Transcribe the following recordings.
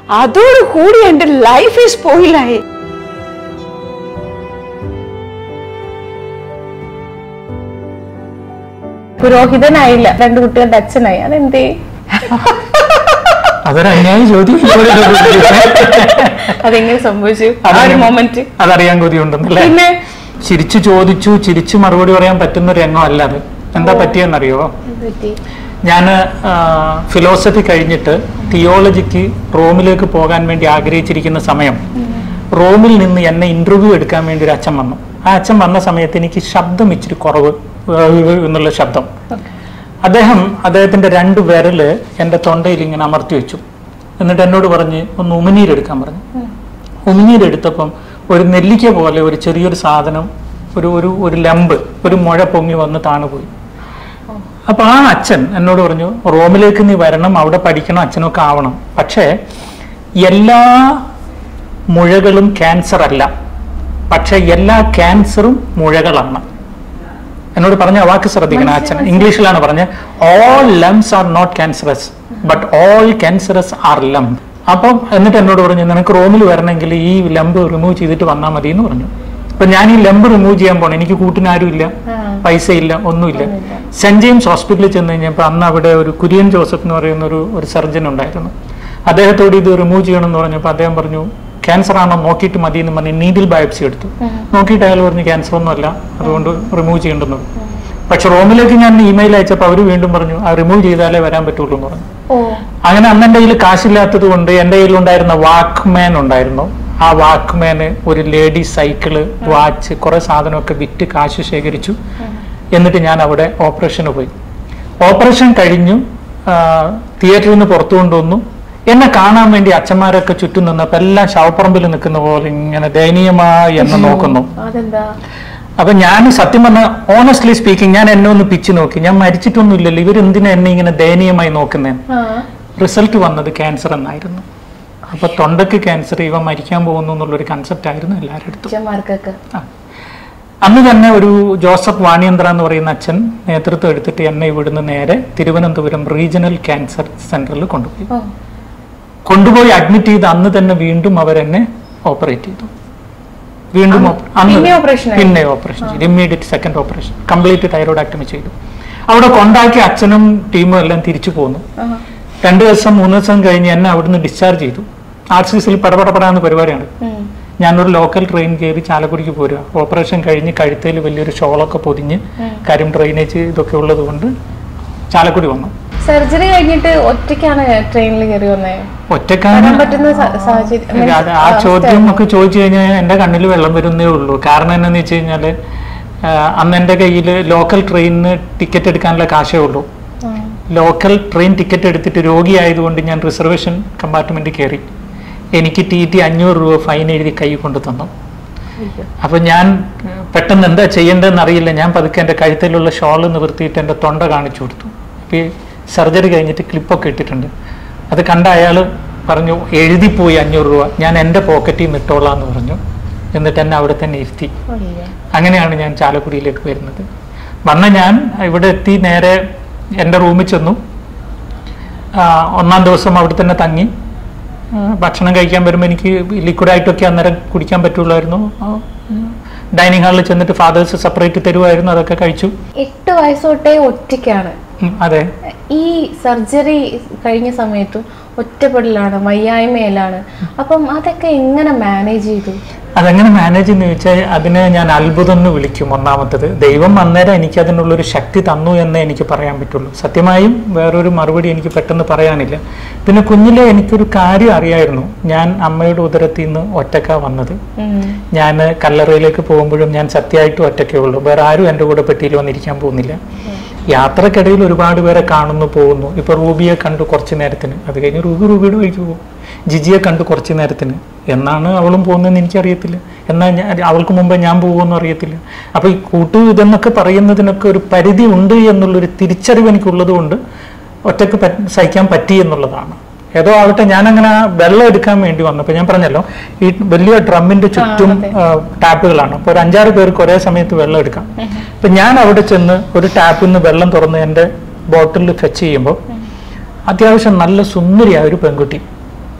അതോടുകൂടി എന്റെ ലൈഫ് സ്പോയിലായി പുരോഹിതനായില്ല രണ്ട് കുട്ടികളുടെ അച്ഛനായി അതെന്തേ അതൊരു അന്യായ ചോദ്യം അതെങ്ങനെ സംഭവിച്ചു ആ ഒരു മൊമെന്റ് അതറിയാൻ കൊതിയുണ്ടെന്നല്ലേ പിന്നെ ചിരിച്ചു ചോദിച്ചു ചിരിച്ചു മറുപടി പറയാൻ പറ്റുന്ന ഒരു രംഗമല്ല അത് എന്താ പറ്റിയെന്നറിയോ ഞാൻ ഫിലോസഫി കഴിഞ്ഞിട്ട് തിയോളജിക്ക് റോമിലേക്ക് പോകാൻ വേണ്ടി ആഗ്രഹിച്ചിരിക്കുന്ന സമയം റോമിൽ നിന്ന് എന്നെ ഇന്റർവ്യൂ എടുക്കാൻ വേണ്ടി ഒരു അച്ഛൻ വന്നു ആ അച്ഛൻ വന്ന സമയത്ത് എനിക്ക് ശബ്ദം ഇച്ചിരി കുറവ് ഏഹ് എന്നുള്ള ശബ്ദം അദ്ദേഹം അദ്ദേഹത്തിന്റെ രണ്ട് വിരല് എൻ്റെ തൊണ്ടയിൽ ഇങ്ങനെ അമർത്തി വെച്ചു എന്നിട്ട് എന്നോട് പറഞ്ഞ് ഒന്ന് ഉമിനീരെടുക്കാൻ പറഞ്ഞു ഉമിനീരെടുത്തപ്പം ഒരു നെല്ലിക്ക പോലെ ഒരു ചെറിയൊരു സാധനം ഒരു ഒരു ഒരു ലംബ് ഒരു മുഴ പൊങ്ങി വന്ന് താണുപോയി അപ്പൊ ആ അച്ഛൻ എന്നോട് പറഞ്ഞു റോമിലേക്ക് നീ വരണം അവിടെ പഠിക്കണം അച്ഛനൊക്കെ ആവണം പക്ഷേ എല്ലാ മുഴകളും ക്യാൻസർ അല്ല പക്ഷെ എല്ലാ ക്യാൻസറും മുഴകളാണ് എന്നോട് പറഞ്ഞ ആ വാക്ക് ശ്രദ്ധിക്കണം ആ അച്ഛൻ ഇംഗ്ലീഷിലാണ് പറഞ്ഞത് all lumps are not cancerous but all cancerous are lump അപ്പം എന്നിട്ട് എന്നോട് പറഞ്ഞു നിനക്ക് റോമിൽ വരണമെങ്കിൽ ഈ ലംബ് റിമൂവ് ചെയ്തിട്ട് വന്നാൽ മതി എന്ന് പറഞ്ഞു അപ്പൊ ഞാൻ ഈ ലംബ് റിമൂവ് ചെയ്യാൻ പോണം എനിക്ക് കൂട്ടിനാരും ഇല്ല പൈസ ഇല്ല ഒന്നുമില്ല സെന്റ് ജെയിംസ് ഹോസ്പിറ്റലിൽ ചെന്ന് കഴിഞ്ഞപ്പോൾ അന്ന് അവിടെ ഒരു കുര്യൻ ജോസഫ് എന്ന് പറയുന്ന ഒരു ഒരു സർജൻ ഉണ്ടായിരുന്നു അദ്ദേഹത്തോട് ഇത് റിമൂവ് ചെയ്യണം എന്ന് പറഞ്ഞപ്പോൾ അദ്ദേഹം പറഞ്ഞു ക്യാൻസർ ആണോ നോക്കിയിട്ട് മതി എന്ന് പറഞ്ഞ് നീഡിൽ ബയോപ്സി എടുത്തു നോക്കിയിട്ട് അയാൾ പറഞ്ഞു ക്യാൻസർ ഒന്നുമല്ല അതുകൊണ്ട് റിമൂവ് ചെയ്യേണ്ടെന്ന് പറഞ്ഞു. പക്ഷെ റോമിലേക്ക് ഞാൻ ഇമെയിൽ അയച്ചപ്പോൾ അവർ വീണ്ടും പറഞ്ഞു ആ റിമൂവ് ചെയ്താലേ വരാൻ പറ്റുള്ളൂ എന്ന് പറഞ്ഞു ഓ അങ്ങനെ അന്ന് എൻ്റെ കയ്യിൽ കാശില്ലാത്തത് കൊണ്ട് എൻ്റെ കയ്യിലുണ്ടായിരുന്ന വാക്ക്മാൻ ഉണ്ടായിരുന്നു ആ വാക്ക്മാന് ഒരു ലേഡി സൈക്കിള് വാച്ച് കുറെ സാധനമൊക്കെ വിറ്റ് കാശ് ശേഖരിച്ചു എന്നിട്ട് ഞാൻ അവിടെ ഓപ്പറേഷന് പോയി ഓപ്പറേഷൻ കഴിഞ്ഞു ആ, തിയേറ്ററിൽ നിന്ന് പുറത്തു കൊണ്ടുവന്നു എന്നെ കാണാൻ വേണ്ടി അച്ഛന്മാരൊക്കെ ചുറ്റും നിന്നപ്പോൾ എല്ലാം ശവപ്പറമ്പിൽ നിൽക്കുന്ന പോലെ ഇങ്ങനെ ദയനീയമായി എന്നെ നോക്കുന്നു അതെന്താ അപ്പൊ ഞാൻ സത്യം പറഞ്ഞ ഓണസ്റ്റ്ലി സ്പീക്കിംഗ് ഞാൻ എന്നെ ഒന്ന് പിച്ച് നോക്കി ഞാൻ മരിച്ചിട്ടൊന്നും ഇല്ലല്ലോ ഇവരെന്തിനാ എന്നെ ഇങ്ങനെ ദയനീയമായി നോക്കുന്നേ ആ റിസൾട്ട് വന്നത് ക്യാൻസർ എന്നായിരുന്നു അപ്പൊ തൊണ്ടക്ക് ക്യാൻസർ ഇവ മരിക്കാൻ പോകുന്നു എന്നുള്ളൊരു കൺസെപ്റ്റ് ആയിരുന്നു എല്ലാവരുടെ അടുത്തും അച്ഛന്മാർക്കൊക്കെ ആ. അന്ന് തന്നെ ഒരു ജോസഫ് വാണിയന്ത്ര എന്ന് പറയുന്ന അച്ഛൻ നേതൃത്വം എടുത്തിട്ട് എന്നെ ഇവിടുന്ന് നേരെ തിരുവനന്തപുരം റീജിയണൽ ക്യാൻസർ സെന്ററിൽ കൊണ്ടുപോയി ഓ കൊണ്ടുപോയി അഡ്മിറ്റ് ചെയ്ത് അന്ന് തന്നെ വീണ്ടും അവരെന്നെ ഓപ്പറേറ്റ് ചെയ്തു വീണ്ടും op- അന്ന് പിന്നെ operation ആയി? പിന്നെ ഓപ്പറേഷൻ ചെയ്തു immediate second operation complete thyroidectomy ചെയ്തു അവിടെ കൊണ്ടാക്കി അച്ഛനും ടീമും എല്ലാം തിരിച്ചു പോന്നു ആ. രണ്ട് ദിവസം മൂന്ന് ദിവസം കഴിഞ്ഞ് എന്നെ അവിടുന്ന് ഡിസ്ചാർജ് ചെയ്തു ആർ സി സിയിൽ പടപടപടാന്ന് പരിപാടിയാണ് ഉം. ഞാനൊരു ലോക്കൽ ട്രെയിൻ കയറി ചാലക്കുടിക്ക് പോരുക ഓപ്പറേഷൻ കഴിഞ്ഞ് കഴുത്തേൽ വലിയൊരു ഷോളൊക്കെ പൊതിഞ്ഞ് കാര്യം ഡ്രെയിനേജ് ഇതൊക്കെ ഉള്ളത് കൊണ്ട് ചാലക്കുടി വന്നു സർജറി കഴിഞ്ഞിട്ട് ഒറ്റയ്ക്കാണ് ട്രെയിനിൽ കയറി വന്നേ ഒറ്റക്കാണ് വരാൻ പറ്റുന്ന സ- സാഹചര്യം means അത് ആ അവസ്ഥ ചോദ്യം ഒക്കെ ചോദിച്ചു കഴിഞ്ഞാൽ എൻ്റെ കണ്ണിൽ വെള്ളം വരുന്നേ ഉള്ളൂ കാരണം എന്താണെന്ന് വെച്ച് കഴിഞ്ഞാൽ അന്ന് എൻ്റെ കയ്യിൽ ലോക്കൽ ട്രെയിനിന് ടിക്കറ്റ് എടുക്കാനുള്ള കാശേ ഉള്ളൂ ആ. ലോക്കൽ ട്രെയിൻ ടിക്കറ്റ് എടുത്തിട്ട് രോഗിയായതുകൊണ്ട് ഞാൻ റിസർവേഷൻ കമ്പാർട്ട്മെൻറ്റിൽ കയറി എനിക്ക് ടി ടി അഞ്ഞൂറ് രൂപ ഫൈൻ എഴുതി കൈ കൊണ്ട് തന്നു അയ്യോ. അപ്പൊ ഞാൻ ഏഹ്, പെട്ടെന്ന് എന്താ ചെയ്യേണ്ടതെന്ന് അറിയില്ല ഞാൻ പതുക്കെ എൻ്റെ കഴുത്തിലുള്ള ഷോൾ നിവർത്തിയിട്ട് എൻ്റെ തൊണ്ട കാണിച്ചു കൊടുത്തു അപ്പൊ ഈ സർജറി കഴിഞ്ഞിട്ട് ക്ലിപ്പൊക്കെ ഇട്ടിട്ടുണ്ട് അത് കണ്ട അയാൾ പറഞ്ഞു എഴുതിപ്പോയി അഞ്ഞൂറ് രൂപ ഞാൻ എൻ്റെ പോക്കറ്റിൽ നിന്ന് ഇട്ടോളാം എന്ന് പറഞ്ഞു എന്നിട്ട് എന്നെ അവിടെ തന്നെ ഇരുത്തി അയ്യോ. അങ്ങനെയാണ് ഞാൻ ചാലക്കുടിയിലേക്ക് വരുന്നത് വന്ന ഞാൻ ഇവിടെ എത്തി നേരെ എൻ്റെ റൂമിൽ ചെന്നു ആ, ഒന്നാം ദിവസം അവിടെ തന്നെ തങ്ങി ആ, ഭക്ഷണം കഴിക്കാൻ വരുമ്പോൾ എനിക്ക് ലിക്വിഡായിട്ടൊക്കെ അന്നേരം കുടിക്കാൻ പറ്റുള്ളായിരുന്നു ഡൈനിങ് ഹാളിൽ ചെന്നിട്ട് ഫാദേഴ്സ് സെപ്പറേറ്റ് തരുമായിരുന്നു അതൊക്കെ കഴിച്ചു എട്ട് വയസ്സ് തൊട്ടേ ഒറ്റയ്ക്കാണ് ഉം, അതെ ഈ സർജറി കഴിഞ്ഞ സമയത്തും ഒറ്റപ്പെടലാണ് വയ്യായ്മയിലാണ് അപ്പം അതൊക്കെ എങ്ങനെ മാനേജ് ചെയ്തു അതെങ്ങനെ മാനേജ് എന്ന് ചോദിച്ചാൽ അതിനെ ഞാൻ അത്ഭുതം എന്ന് വിളിക്കും ഒന്നാമത്തത് ദൈവം അന്നേരം എനിക്ക് അതിനുള്ളൊരു ശക്തി തന്നു എന്നേ എനിക്ക് പറയാൻ പറ്റുള്ളൂ സത്യമായും വേറൊരു മറുപടി എനിക്ക് പെട്ടെന്ന് പറയാനില്ല പിന്നെ കുഞ്ഞിലെ എനിക്കൊരു കാര്യം അറിയായിരുന്നു ഞാൻ അമ്മയുടെ ഉദരത്തിൽ നിന്ന് ഒറ്റക്കാ വന്നത് ഉം. ഞാൻ കല്ലറയിലേക്ക് പോകുമ്പോഴും ഞാൻ സത്യമായിട്ടും ഒറ്റയ്ക്കേ ഉള്ളൂ വേറെ ആരും എൻ്റെ കൂടെ പെട്ടിയിൽ വന്നിരിക്കാൻ പോകുന്നില്ല യാത്രക്കിടയിൽ ഒരുപാട് പേരെ കാണുന്നു പോകുന്നു ഇപ്പൊ റൂബിയെ കണ്ടു കുറച്ച് നേരത്തിന് അത് കഴിഞ്ഞ് റൂബി റൂബിയുടെ വഴിക്ക് പോകും ജിജിയെ കണ്ടു കുറച്ച് നേരത്തിന് എന്നാണ് അവളും പോകുന്നതെന്ന് എനിക്കറിയത്തില്ല എന്നാൽ ഞാൻ അവൾക്ക് മുമ്പേ ഞാൻ പോകുമെന്നും അറിയത്തില്ല അപ്പൊ ഈ കൂട്ടു ഇതെന്നൊക്കെ പറയുന്നതിനൊക്കെ ഒരു പരിധി ഉണ്ട് എന്നുള്ളൊരു തിരിച്ചറിവ് എനിക്കുള്ളത് കൊണ്ട് ഒറ്റക്ക് പറ്റ് സഹിക്കാൻ പറ്റി എന്നുള്ളതാണ് ഏതോ ആവട്ടെ ഞാനങ്ങനെ വെള്ളം എടുക്കാൻ വേണ്ടി വന്നപ്പോൾ ഞാൻ പറഞ്ഞല്ലോ ഈ വലിയ ഡ്രമ്മിന്റെ ചുറ്റും ആ, ടാപ്പുകളാണ് അപ്പോൾ ഒരു അഞ്ചാറ് പേർക്ക് ഒരേ സമയത്ത് വെള്ളം എടുക്കാം അപ്പൊ ഞാൻ അവിടെ ചെന്ന് ഒരു ടാപ്പിൽ നിന്ന് വെള്ളം തുറന്ന് എൻ്റെ ബോട്ടിലിൽ ഫെച്ച് ചെയ്യുമ്പോൾ അത്യാവശ്യം നല്ല സുന്ദരിയായ ഒരു പെൺകുട്ടി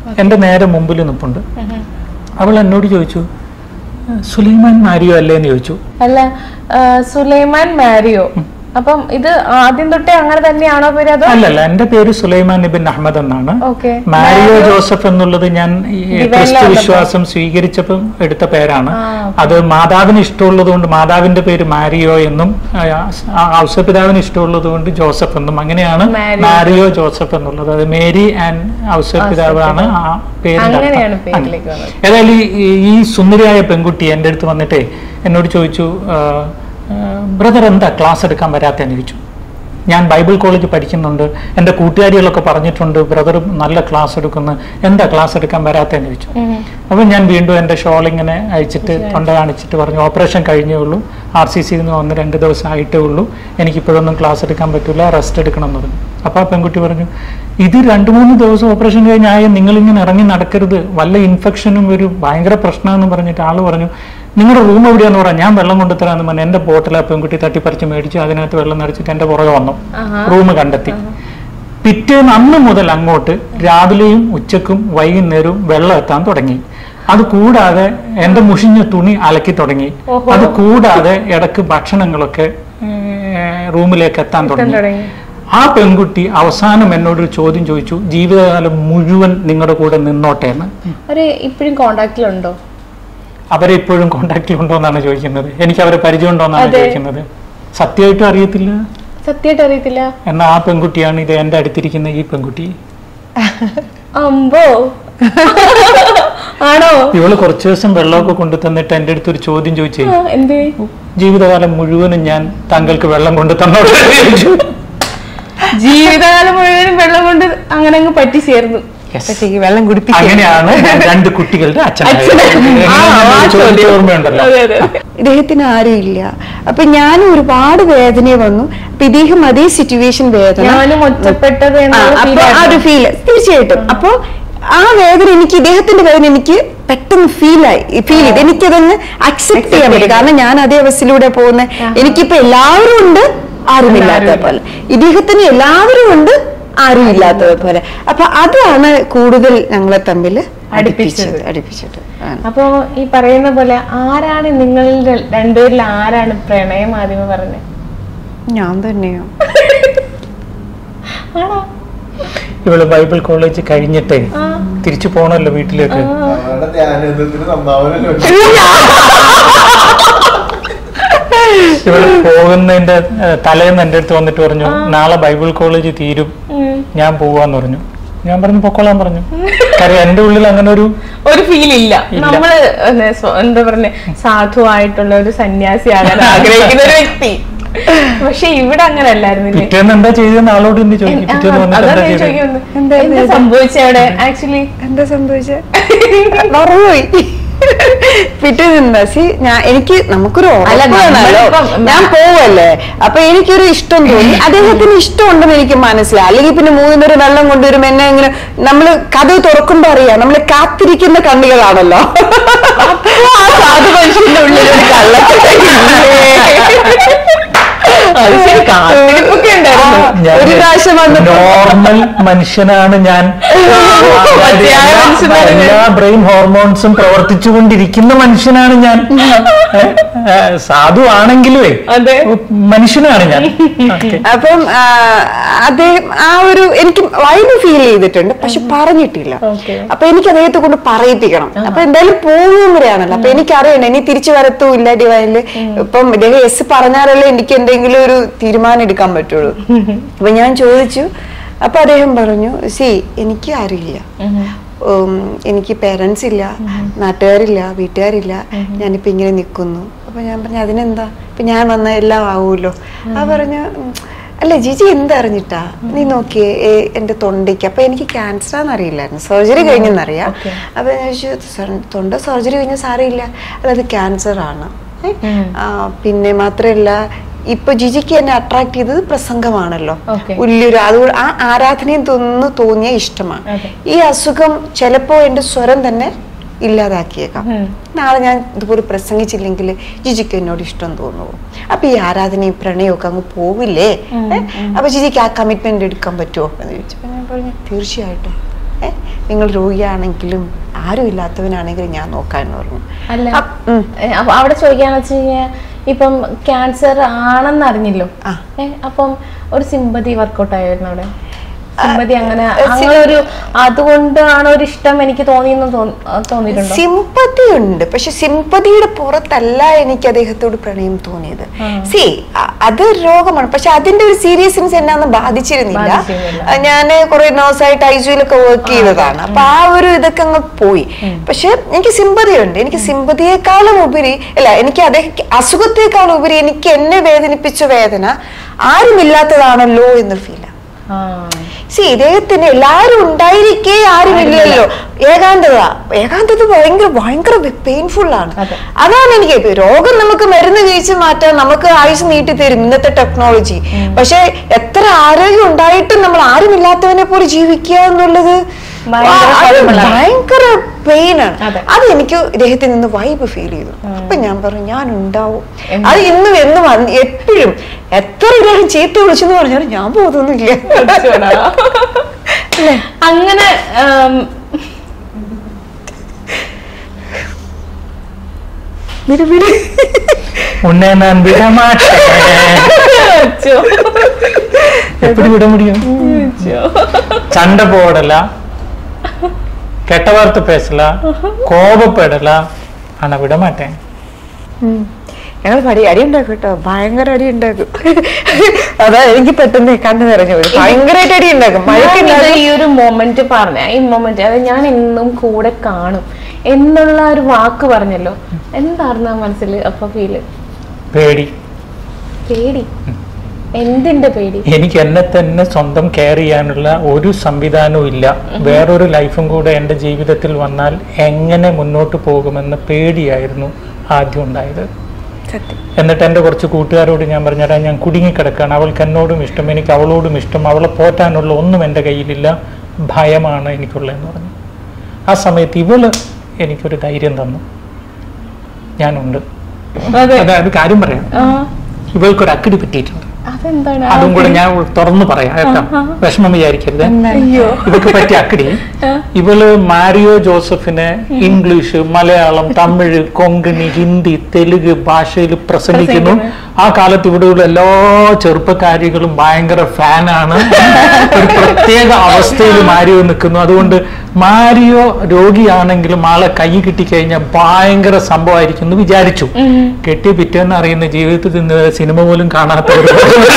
എൻ്റെ നേരെ മുമ്പിൽ നിൽപ്പുണ്ട് അവൾ എന്നോട് ചോദിച്ചു സുലൈമാൻ മാരിയോ അല്ലേ എന്ന് ചോദിച്ചു അല്ല ആ, സുലൈമാൻ മാരിയോ അപ്പം ഇത് ആദ്യം തൊട്ടേ അങ്ങനെ തന്നെയാണോ പേര് അതോ അല്ലല്ല എൻ്റെ പേര് സുലൈമാൻ ഇബിൻ അഹമ്മദ് എന്നാണ് ഓക്കെ മാരിയോ ജോസഫ് എന്നുള്ളത് ഞാൻ ഈ ദിവനില ക്രിസ്തു വന്നപ്പോ. വിശ്വാസം സ്വീകരിച്ചപ്പം എടുത്ത പേരാണ് ആ, അത് മാതാവിന് ഇഷ്ടമുള്ളത് കൊണ്ട് മാതാവിന്റെ പേര് മാരിയോ എന്നും ആ, ഔസപിതാവിന് ഇഷ്ടമുള്ളത് കൊണ്ട് ജോസഫ് എന്നും അങ്ങനെയാണ് മാരിയോ. മാരിയോ ജോസഫ് എന്നുള്ളത് അത് മേരി ആൻഡ് ഔസപിതാവാണ് ആ പേരിന്റെ അർത്ഥം. അങ്ങനെയാണ് അങ്ങനെ. പേരിലേക്ക് വന്നത് ഏതായാലും ഈ- ഈ സുന്ദരിയായ പെൺകുട്ടി എൻ്റെ അടുത്ത് വന്നിട്ടേ എന്നോട് ചോദിച്ചു ബ്രദർ എന്താ ക്ലാസ് എടുക്കാൻ വരാത്തെന്ന് ചോദിച്ചു ഞാൻ ബൈബിൾ കോളേജ് പഠിക്കുന്നുണ്ട് എൻ്റെ കൂട്ടുകാരികളൊക്കെ പറഞ്ഞിട്ടുണ്ട് ബ്രദർ നല്ല ക്ലാസ് എടുക്കുന്നു എന്താ ക്ലാസ് എടുക്കാൻ വരാത്തെന്ന് ചോദിച്ചു അപ്പം ഞാൻ വീണ്ടും എൻ്റെ ഷോൾ ഇങ്ങനെ അയച്ചിട്ട് തൊണ്ട കാണിച്ചിട്ട് പറഞ്ഞു ഓപ്പറേഷൻ കഴിഞ്ഞേ ഉള്ളൂ ആർ സി സിയിൽ നിന്ന് വന്ന് രണ്ട് ദിവസം ആയിട്ടേ ഉള്ളൂ എനിക്കിപ്പോഴൊന്നും ക്ലാസ് എടുക്കാൻ പറ്റില്ല റെസ്റ്റ് എടുക്കണം എന്ന് പറഞ്ഞു അപ്പോൾ ആ പെൺകുട്ടി പറഞ്ഞു ഇത് രണ്ട് മൂന്ന് ദിവസം ഓപ്പറേഷൻ കഴിഞ്ഞായ നിങ്ങളിങ്ങനെ ഇറങ്ങി നടക്കരുത് വല്ല ഇൻഫെക്ഷനും വരും ഭയങ്കര പ്രശ്നമെന്ന് പറഞ്ഞിട്ട് ആള് പറഞ്ഞു നിങ്ങളുടെ റൂം എവിടെയാന്ന് പറയാം ഞാൻ വെള്ളം കൊണ്ടുതരാന്ന് പറഞ്ഞു എൻ്റെ ബോട്ടിൽ ആ പെൺകുട്ടി തട്ടിപ്പറിച്ച് മേടിച്ച് അതിനകത്ത് വെള്ളം നിറച്ചിട്ട് എൻ്റെ പുറകെ വന്നു റൂം കണ്ടെത്തി പിറ്റേന്ന് അന്ന് മുതൽ അങ്ങോട്ട് രാവിലെയും ഉച്ചക്കും വൈകുന്നേരവും വെള്ളം എത്താൻ തുടങ്ങി അത് കൂടാതെ എൻ്റെ മുഷിഞ്ഞ തുണി അലക്കി തുടങ്ങി ഓഹോ. അത് കൂടാതെ ഇടക്ക് ഭക്ഷണങ്ങളൊക്കെ ഏർ, റൂമിലേക്ക് എത്താൻ തുടങ്ങി തുടങ്ങി. ആ പെൺകുട്ടി അവസാനം എന്നോടൊരു ചോദ്യം ചോദിച്ചു ജീവിതകാലം മുഴുവൻ നിങ്ങളുടെ കൂടെ നിന്നോട്ടെ എന്ന് അവര് ഇപ്പോഴും കോണ്ടാക്റ്റിലുണ്ടോ അവരെ ഇപ്പോഴും കോണ്ടാക്റ്റിൽ ഉണ്ടോ എന്നാണ് ചോദിക്കുന്നത് എനിക്ക് അവരെ പരിചയം ഉണ്ടോ എന്നാണ് അതെ. ചോദിക്കുന്നത് സത്യമായിട്ടും അറിയത്തില്ല സത്യമായിട്ട് അറിയത്തില്ല എന്നാൽ ആ പെൺകുട്ടിയാണ് ഇത് എൻ്റെ അടുത്തിരിക്കുന്ന ഈ പെൺകുട്ടി അമ്പോ ആണോ ഇവള് കുറച്ചു ദിവസം വെള്ളമൊക്കെ കൊണ്ടു തന്നിട്ട് എൻ്റെ അടുത്ത് ഒരു ചോദ്യം ചോദിച്ചേ ആ, എന്ത് ജീവിതകാലം മുഴുവനും ഞാൻ താങ്കൾക്ക് വെള്ളം കൊണ്ടു തന്നോട്ടെ എന്ന് ചോദിച്ചു. ജീവിതകാലം മുഴുവനും വെള്ളം കൊണ്ട് അങ്ങനെ അങ്ങ് പറ്റി ചേർന്നു Yes. പക്ഷേ ഈ വെള്ളം കുടിപ്പിക്കാൻ അങ്ങനെയാണ് ഞാൻ രണ്ട് കുട്ടികളുടെ അച്ഛനായത്. അച്ഛനായത്. ആ, എങ്ങനെ ആ ഒരു ചോദ്യം ചോദ്യം. ഓർമ്മയുണ്ടല്ലോ അതെ അതെ ഇദ്ദേഹത്തിന് ആരുമില്ല അപ്പൊ ഞാനും ഒരുപാട് വേദന വന്നു അപ്പൊ ഇദ്ദേഹം അതേ സിറ്റുവേഷൻ വേദന ഞാനും ഒറ്റപ്പെട്ടത് ആ, എന്നുള്ള അപ്പൊ feel ആ ഒരു ആയിരുന്നു. ഫീൽ തീർച്ചയായിട്ടും അപ്പൊ ആ വേദന എനിക്ക് ഇദ്ദേഹത്തിന്റെ വേദന എനിക്ക് പെട്ടെന്ന് ഫീൽ ആയി ഫീൽ ചെയ്ത് എനിക്കതൊന്ന് അക്സെപ്റ്റ് ചെയ്യാൻ പറ്റും കാരണം ഞാൻ അതേ അവസ്ഥയിലൂടെ പോകുന്ന എനിക്കിപ്പോ എല്ലാവരും ഉണ്ട് ആരുമില്ലാത്ത പോലെ ഇദ്ദേഹത്തിന് എല്ലാവരും ഉണ്ട് ആരും ഇല്ലാത്തത് പോലെ അപ്പൊ അതാണ് കൂടുതൽ ഞങ്ങളെ തമ്മിൽ അടുപ്പിച്ചത്. അടുപ്പിച്ചത് അടുപ്പിച്ചത് ആണ്. അപ്പൊ ഈ പറയുന്ന പോലെ ആരാണ് നിങ്ങളുടെ രണ്ടുപേരിൽ ആരാണ് പ്രണയം ആദ്യമേ പറഞ്ഞത് ഞാൻ തന്നെയോ ആണോ ഇവള് ബൈബിൾ കോളേജ് കഴിഞ്ഞിട്ടേ ആ. തിരിച്ചു പോണല്ലോ വീട്ടിലേക്ക് അവരുടെ ധ്യാനത്തിന് സംഭാവന ഇവള് പോകുന്നതിന്റെ ഏഹ്, തലേന്ന് എൻ്റെ അടുത്ത് വന്നിട്ട് പറഞ്ഞു നാളെ ബൈബിൾ കോളേജ് തീരും ഉം. ഞാൻ പോവാന്ന് പറഞ്ഞു ഞാൻ പറഞ്ഞു പൊക്കോളാൻ പറഞ്ഞു കാര്യം എൻ്റെ ഉള്ളിൽ അങ്ങനെ ഒരു ഒരു ഫീൽ ഇല്ല ഇല്ല. നമ്മള് എന്താ സ്വ- എന്താ പറഞ്ഞ സാധുവായിട്ടുള്ള ഒരു സന്യാസിയാകാൻ ആഗ്രഹിക്കുന്ന ഒരു വ്യക്തി പക്ഷെ ഇവിടെ അങ്ങനെ അല്ലായിരുന്നില്ലേ പിറ്റേന്ന് എന്താ ചെയ്തെന്ന് ആളോട് എന്ത് ചോദിക്കും ആ, പിറ്റേന്ന് വന്നിട്ട് അതാ എന്താ ഞാൻ ചെയ്തത് ചോദിക്കുന്നത്. എന്താ എന്താ ചെയ്തത്? സംഭവിച്ച അവിടെ ആക്ച്വലി എന്താ സംഭവിച്ച മറന്നുപോയി പിറ്റേന്ന് സി ഞാൻ എനിക്ക് നമുക്കൊരു അല്ല, ഉറപ്പാണല്ലോ. നമ്മളിപ്പം- ഞാൻ പോവല്ലേ അപ്പൊ എനിക്കൊരു ഇഷ്ടം തോന്നി അദ്ദേഹത്തിന് ഇഷ്ടമുണ്ടെന്ന് എനിക്ക് മനസ്സിലായി അല്ലെങ്കിൽ പിന്നെ മൂന്ന് പേര് വെള്ളം കൊണ്ടുവരും എന്നെ ഇങ്ങനെ നമ്മള് കഥ തുറക്കുമ്പോ അറിയാം നമ്മള് കാത്തിരിക്കുന്ന കണ്ണുകളാണല്ലോ അപ്പൊ ആ സാധു മനുഷ്യന്റെ ഉള്ളിലൊരു അത് ശരി, കാത്തിരിപ്പൊക്കെ ഉണ്ടായിരുന്നു. ഞാൻ ഒരു പ്രാവശ്യം വന്നപ്പോ നോർമൽ മനുഷ്യനാണ് ഞാൻ അതായത് മതിയായ എല്ലാ- മനുഷ്യനാണ് ഞാൻ. എല്ലാ ബ്രെയിൻ ഹോർമോൺസും പ്രവർത്തിച്ചുകൊണ്ടിരിക്കുന്ന മനുഷ്യനാണ് ഞാൻ ഏ, ഏ, സാധു ആണെങ്കിലുവേ അതെ. മനുഷ്യനാണ് ഞാൻ ഓക്കേ. അപ്പം ആ, അദ്ദേഹം ആ ഒരു എനിക്ക് വൈബ് ഫീൽ ചെയ്തിട്ടുണ്ട് പക്ഷെ പറഞ്ഞിട്ടില്ല Okay. അപ്പൊ എനിക്ക് അദ്ദേഹത്തെ കൊണ്ട് പറയിപ്പിക്കണം അപ്പൊ എന്തായാലും പോകും വരെയാണല്ലോ അപ്പൊ എനിക്കറിയണം ഇനി തിരിച്ചു വരത്തും ഇല്ല ഡിവൈനില് ഇപ്പം ഇദ്ദേഹം എസ് പറഞ്ഞാലല്ലേ എനിക്ക് എന്തെങ്കിലും ഒരു തീരുമാനം എടുക്കാൻ പറ്റുള്ളൂ അപ്പൊ ഞാൻ ചോദിച്ചു അപ്പൊ അദ്ദേഹം പറഞ്ഞു സി എനിക്ക് അറിയില്ല ഉം, എനിക്ക് പേരൻസ് ഇല്ല നാട്ടുകാരില്ല വീട്ടുകാരില്ല ഞാനിപ്പോ ഇങ്ങനെ നിൽക്കുന്നു അപ്പൊ ഞാൻ പറഞ്ഞു അതിനെന്താ ഇപ്പൊ ഞാൻ വന്ന എല്ലാം ആവുമല്ലോ ആ പറഞ്ഞു "ഉം, അല്ല ജിജി എന്തറിഞ്ഞിട്ടാ നീ നോക്കിയേ ഏ, എന്റെ തൊണ്ടയ്ക്ക് അപ്പൊ എനിക്ക് ക്യാൻസർ ആണെന്ന് അറിയില്ലായിരുന്നു സർജറി കഴിഞ്ഞെന്നറിയാം Okay. അപ്പൊ ഞാൻ ചോദിച്ചു "സർ- തൊണ്ട സർജറി കഴിഞ്ഞ സാരമില്ല അല്ല അത് ക്യാൻസർ ആണ് ഏ? ആ, പിന്നെ മാത്രമല്ല ഇപ്പൊ ജിജിക്ക് എന്നെ അട്രാക്ട് ചെയ്തത് പ്രസംഗമാണല്ലോ Okay. വലിയൊരു അതുകൊണ്ട് ആ ആരാധനയും തോന്നുന്നു തോന്നിയ ഇഷ്ടമാണ് അതെ. ഈ അസുഖം ചിലപ്പോ എന്റെ സ്വരം തന്നെ ഇല്ലാതാക്കിയേക്കാം ഉം. നാളെ ഞാൻ ഇതുപോലെ പ്രസംഗിച്ചില്ലെങ്കിൽ ജിജിക്ക് എന്നോട് ഇഷ്ടം തോന്നുമോ അപ്പൊ ഈ ആരാധനയും പ്രണയമൊക്കെ അങ്ങ് പോവില്ലേ ഏ? അപ്പൊ ജിജിക്ക് ആ കമ്മിറ്റ്മെന്റ് എടുക്കാൻ പറ്റുമോ എന്ന് ചോദിച്ചപ്പോ ഞാൻ പറഞ്ഞു തീർച്ചയായിട്ടും ഏ, നിങ്ങൾ രോഗിയാണെങ്കിലും ആരും ഇല്ലാത്തവനാണെങ്കിലും ഞാൻ നോക്കാന്ന് പറഞ്ഞു അല്ല അപ്പ് ഉം. ഏ, അപ്പൊ അവിടെ ചോദിക്കാന്ന് വെച്ച് കഴിഞ്ഞാൽ ഇപ്പം ക്യാൻസർ ആണെന്ന് അറിഞ്ഞല്ലോ ആ. ഏ, അപ്പം ഒരു സിമ്പതി വർക്കൗട്ട് ആയിരുന്നു അവിടെ സിമ്പതി അങ്ങനെ ആ, സി- അങ്ങനെ ഒരു അതുകൊണ്ടാണ് ഒരു ഇഷ്ടം എനിക്ക് തോന്നിയെന്ന് തോന്നി- തോന്നിയിട്ടുണ്ടോ സിമ്പതി ഉണ്ട് പക്ഷെ സിമ്പതിയുടെ പുറത്തല്ല എനിക്ക് അദ്ദേഹത്തോട് പ്രണയം തോന്നിയത് സി അത് രോഗമാണ് പക്ഷെ അതിന്റെ ഒരു സീരിയസ്നെസ് എന്നെ അന്ന് ബാധിച്ചിരുന്നില്ല ബാധിച്ചിരുന്നില്ല. ഞാൻ കുറെ നേഴ്സായിട്ട് ഐസിയിലൊക്കെ വർക്ക് ചെയ്തതാണ് അപ്പൊ ആ ഒരു ഇതൊക്കെ അങ്ങ് പോയി പക്ഷെ എനിക്ക് സിമ്പതി ഉണ്ട് എനിക്ക് സിമ്പതിയെക്കാളും ഉപരി അല്ല എനിക്ക് അദ്ദേഹം അസുഖത്തെക്കാളും ഉപരി എനിക്ക് എന്നെ വേദനിപ്പിച്ച വേദന ആരുമില്ലാത്തതാണല്ലോ എന്നൊരു ഫീലാണ് ആ സി ഇദ്ദേഹത്തിന് എല്ലാരും ഉണ്ടായിരിക്കേ ആരുമില്ലല്ലോ ഏകാന്തത ഏകാന്തത ഭയങ്കര ഭയങ്കര പെയിൻഫുൾ ആണ് അതെ. അതാണ് എനിക്ക് ഇപ്പൊ രോഗം നമുക്ക് മരുന്ന് കഴിച്ച് മാറ്റാൻ നമുക്ക് ആയുസ് നീട്ടി തരും ഇന്നത്തെ ടെക്നോളജി പക്ഷെ എത്ര ആരോഗ്യം ഉണ്ടായിട്ടും നമ്മൾ ആരുമില്ലാത്തവനെ പോലെ ജീവിക്കുക എന്നുള്ളത് ഭയങ്കര ആ, അത് കടുപ്പമുള്ള. ഭയങ്കര പെയിൻ ആണ് അതെ. അത് എനിക്ക് ഇദ്ദേഹത്തിൽ നിന്ന് വൈബ് ഫീൽ ചെയ്തു അപ്പൊ ഞാൻ പറഞ്ഞു ഞാൻ ഉണ്ടാവും എന്ന്. അത് ഇന്നും എന്നും അന്ന് എപ്പോഴും എത്ര ഇദ്ദേഹം ചീത്ത വിളിച്ചെന്ന് പറഞ്ഞാലും ഞാൻ പോകുന്നില്ല അങ്ങനെ ആം, உன்னை நான் விட மாட்டேன் അച്ചോ. எப்படி விட முடியும் അച്ചോ. சண்டை போடலாம் கெட்ட வார்த்தை பேசலாம் கோபப்படலாம் ஆனா விட மாட்டேன் ഞങ്ങൾ പടി അടി ഉണ്ടാക്കും കേട്ടോ ഭയങ്കര അടി ഉണ്ടാക്കും അതാ എനിക്ക് പെട്ടെന്ന് കണ്ണു നിറഞ്ഞു പോയി ഭയങ്കരമായിട്ട് അടി ഉണ്ടാക്കും മഴയ്ക്ക് ഞാനിത് ഉണ്ടാക്കും. ഈ ഒരു മൊമെന്റ് പറഞ്ഞ ഈ മൊമെന്റ് അത് ഞാൻ എന്നും കൂടെ കാണും എന്നുള്ള ഒരു വാക്ക് പറഞ്ഞല്ലോ എന്തായിരുന്നു ആ മനസ്സിൽ അപ്പൊ ഫീല് പേടി പേടി എന്തിന്റെ പേടി എനിക്ക് എന്നെ തന്നെ സ്വന്തം കെയർ ചെയ്യാനുള്ള ഒരു സംവിധാനവും ഇല്ല വേറൊരു ലൈഫും കൂടെ എൻ്റെ ജീവിതത്തിൽ വന്നാൽ എങ്ങനെ മുന്നോട്ട് പോകുമെന്ന പേടിയായിരുന്നു ആദ്യം ഉണ്ടായത് സത്യം എന്നിട്ട് എൻ്റെ കുറച്ച് കൂട്ടുകാരോട് ഞാൻ പറഞ്ഞാൽ ഞാൻ കുടുങ്ങിക്കിടക്കുകയാണ് അവൾക്ക് എന്നോടും ഇഷ്ടം എനിക്ക് അവളോടും ഇഷ്ടം അവളെ പോറ്റാനുള്ള ഒന്നും എൻ്റെ കയ്യിലില്ല ഭയമാണ് എനിക്കുള്ളതെന്ന് പറഞ്ഞു ആ സമയത്ത് ഇവള് എനിക്കൊരു ധൈര്യം തന്നു ഞാനുണ്ട് അതെ അതായത് കാര്യം പറയാം ആ ഇവൾക്കൊരു അക്കിടി പറ്റിയിട്ടുണ്ട് അതെന്താണ് ആ അതും കൂടെ ഞാൻ തുറന്നു പറയാം കേട്ടോ വിഷമം വിചാരിക്കരുത് അയ്യോ ഇവക്ക് പറ്റിയ അക്കിടി ഇവള് മാരിയോ ജോസഫിനെ ഇംഗ്ലീഷ് മലയാളം തമിഴ് കൊങ്കണി ഹിന്ദി തെലുങ്ക് ഭാഷയിൽ പ്രസംഗിക്കുന്നു ആ കാലത്ത് ഇവിടെയുള്ള എല്ലാ ചെറുപ്പക്കാരികളും ഭയങ്കര ഫാനാണ് ഒരു പ്രത്യേക അവസ്ഥയിൽ മാരിയോ നിൽക്കുന്നു അതുകൊണ്ട് മാരിയോ രോഗിയാണെങ്കിലും ആളെ കൈ കിട്ടിക്കഴിഞ്ഞാൽ ഭയങ്കര സംഭവമായിരിക്കും എന്ന് വിചാരിച്ചു കെട്ടി പിറ്റേന്ന് അറിയുന്ന ജീവിതത്തിൽ നിന്ന് സിനിമ പോലും കാണാത്ത ഒരു